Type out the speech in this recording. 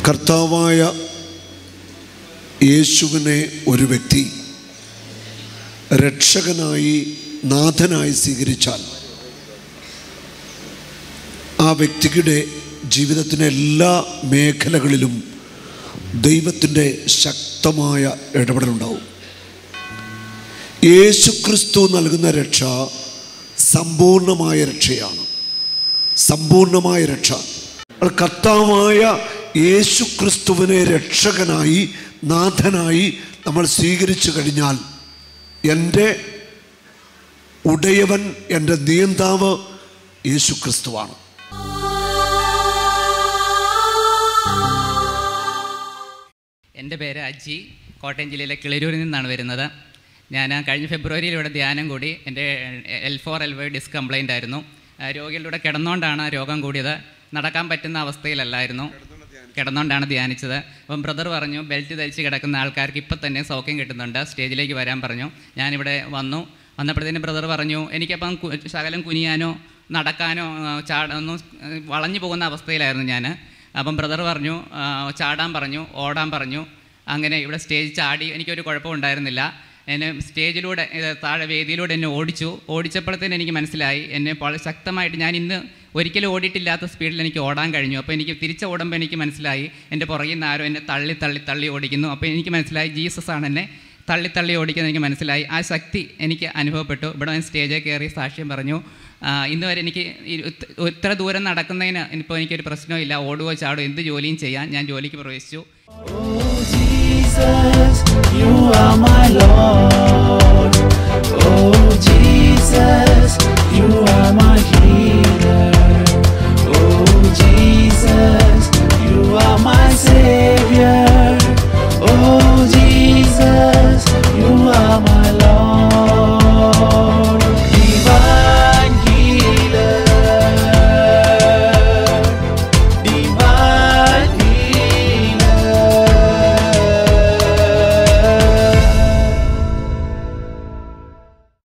കർത്താവായ യേശുവിനെ ഒരു വ്യക്തി രക്ഷകനായി നാഥനായി സ്വീകരിച്ചാൽ ആ വ്യക്തിയുടെ ജീവിതത്തിൻ്റെ എല്ലാ മേഖലകളിലും ദൈവത്തിൻ്റെ ശക്തമായ ഇടപെടലുണ്ടാവും യേശുക്രിസ്തു നൽകുന്ന രക്ഷ സമ്പൂർണമായ രക്ഷയാണ് സമ്പൂർണമായ രക്ഷ അത് കർത്താവായ യേശുക്രിസ്തുവിനെ രക്ഷകനായി നാഥനായി നമ്മൾ സ്വീകരിച്ചു കഴിഞ്ഞാൽ എൻ്റെ ഉടയവൻ എൻ്റെ നിയന്താവ് യേശുക്രിസ്തുവാണ് എൻ്റെ പേര് അജി കോട്ടയം ജില്ലയിലെ കിളിരൂരിൽ നിന്നാണ് വരുന്നത് ഞാൻ കഴിഞ്ഞ ഫെബ്രുവരിയിൽ ഇവിടെ ധ്യാനം കൂടി എൻ്റെ L four L five disc complaint ആയിരുന്നു ആ, രോഗികളുടെ കിടന്നുകൊണ്ടാണ് രോഗം കൂടിയത് നടക്കാൻ പറ്റുന്ന അവസ്ഥയിലല്ലായിരുന്നു കിടന്നുകൊണ്ടാണ് ധ്യാനിച്ചത് അപ്പം ബ്രദർ പറഞ്ഞു ബെൽറ്റ് ധരിച്ച് കിടക്കുന്ന ആൾക്കാർക്ക് ഇപ്പം തന്നെ സൗഖ്യം കിട്ടുന്നുണ്ട് സ്റ്റേജിലേക്ക് വരാൻ പറഞ്ഞു ഞാനിവിടെ വന്നു വന്നപ്പോഴത്തേനും ബ്രദർ പറഞ്ഞു എനിക്കപ്പം കു- ശകലം കുനിയാനോ നടക്കാനോ ആ, ചാട ഒന്നും ആ, വളഞ്ഞു പോകുന്ന അവസ്ഥയിലായിരുന്നു ഞാൻ അപ്പം ബ്രദർ പറഞ്ഞു ആ, ചാടാൻ പറഞ്ഞു ഓടാൻ പറഞ്ഞു അങ്ങനെ ഇവിടെ സ്റ്റേജ് ചാടി എനിക്കൊരു കുഴപ്പമുണ്ടായിരുന്നില്ല എന്നെ സ്റ്റേജിലൂടെ ഇത് താഴെ വേദിയിലൂടെ എന്നെ ഓടിച്ചു ഓടിച്ചപ്പോഴത്തേന് എനിക്ക് മനസ്സിലായി എന്നെ വളരെ ശക്തമായിട്ട് ഞാൻ ഇന്ന് ഒരിക്കലും ഓടിയിട്ടില്ലാത്ത സ്പീഡിൽ എനിക്ക് ഓടാൻ കഴിഞ്ഞു അപ്പോൾ എനിക്ക് തിരിച്ച് ഓടുമ്പോൾ എനിക്ക് മനസ്സിലായി എൻ്റെ പുറകിൽ നിന്ന് ആരോ എന്നെ തള്ളി തള്ളി തള്ളി ഓടിക്കുന്നു അപ്പോൾ എനിക്ക് മനസ്സിലായി ജീസസ് ആണ് എന്നെ തള്ളി തള്ളി ഓടിക്കുന്നത് എനിക്ക് മനസ്സിലായി ആ ശക്തി എനിക്ക് അനുഭവപ്പെട്ടു ഇവിടെ ഞാൻ സ്റ്റേജിൽ കയറി സാക്ഷ്യം പറഞ്ഞു ആ, ഇന്ന് വരെ എനിക്ക് ഈ ഇത്ര- ഇത്ര ദൂരം നടക്കുന്നതിന് ഇപ്പോൾ എനിക്കൊരു പ്രശ്നമില്ല ഓടുകയോ ചാടുകയോ എന്ത് ജോലിയും ചെയ്യാൻ ഞാൻ ജോലിക്ക് പ്രവേശിച്ചു Jesus, you are my Lord. Oh, Jesus, you are my